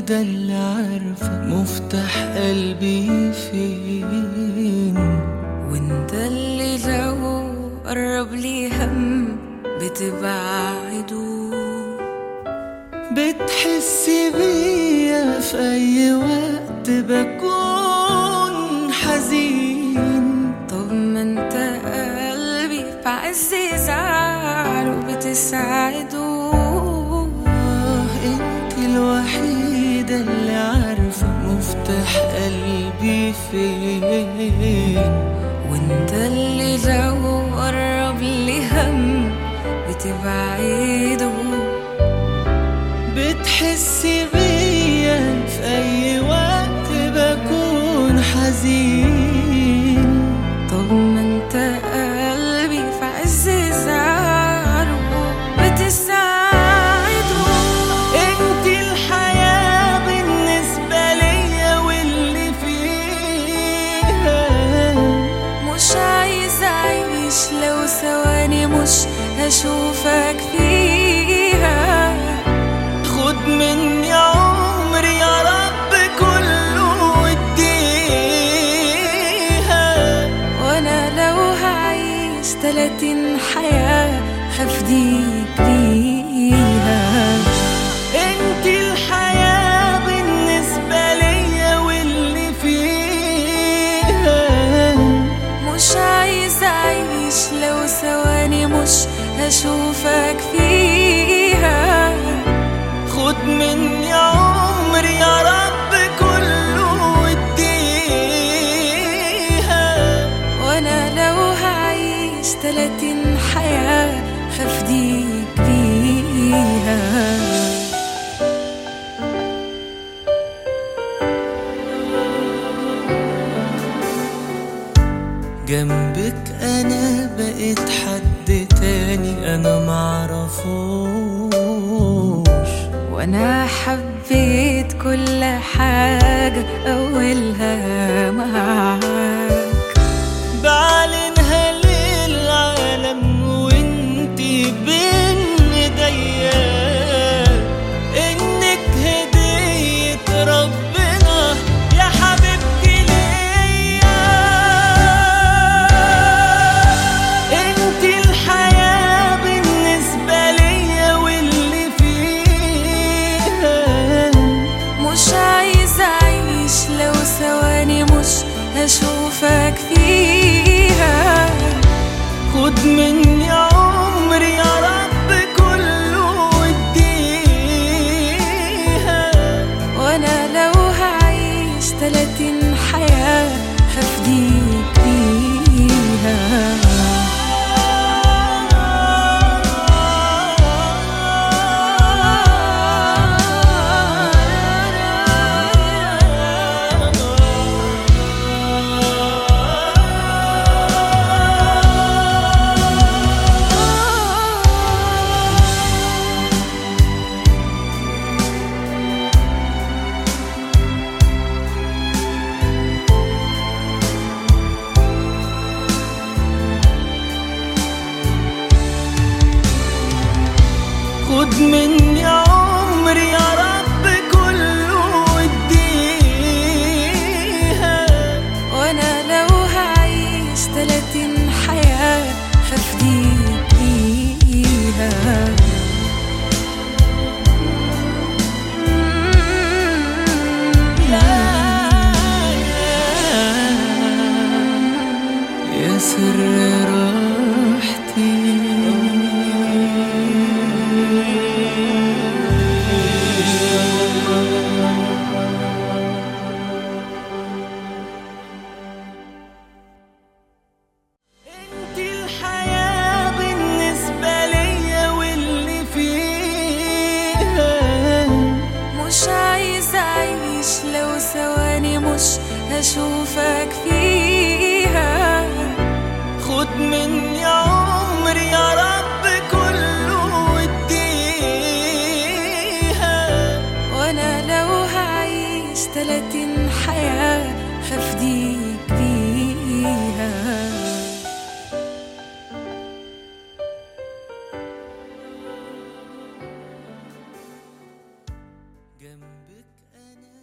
الوحيدة اللي عارفة مفتاح قلبي فين وانت اللي لو قرب لي هم بتبعده بتحس بيا في أي وقت بكون حزين طب ما انت قلبي في عز زعله بتساعده آه انت الوحيدة اللي عارفة مفتاح قلبي فين وانت اللي لو قرب لي هم بتبعده بتحس بيا في أي وقت بكون حزين طب ما انت قلبي في عز زعله بتساعده انت الحياة بالنسبة ليا واللي فيها مش عايز اعيش لو ثواني مش هشوفك فيها خد مني عمري يا رب كله واديها وانا لو هعيش تلاتين حياة هفديك بيها انت الحياة بالنسبة ليا واللي فيها مش عايز اعيش لو ثواني مش هشوفك فيها خد مني عمري يا رب كله واديها وانا لو هعيش تلاتين حياة هفديك بيها جنبك انا بقيت حد تاني انا معرفوش وانا حبيت كل حاجة اولها معاك بعلنها للعالم وانتي بين ايديا انك هدية ربنا يا حبيبتي ليا انتي الحياة بالنسبة ليا واللي فيها مش عايز اعيش لو ثواني مش هشوفك فيها خد مني عمري يا رب كله واديها وانا لو هعيش تلاتين حياة هفديك بيها خد مني عمري يا رب كله واديها وانا لو هعيش تلاتين حياة هفديك بيها يا سر راحتي انت الحياة بالنسبة ليا واللي فيها مش عايز اعيش لو ثواني مش هشوفك فيها خد مني عمري يا رب كله واديها وانا لو هعيش تلاتين حياة هفديك بيها جنب جنبك انا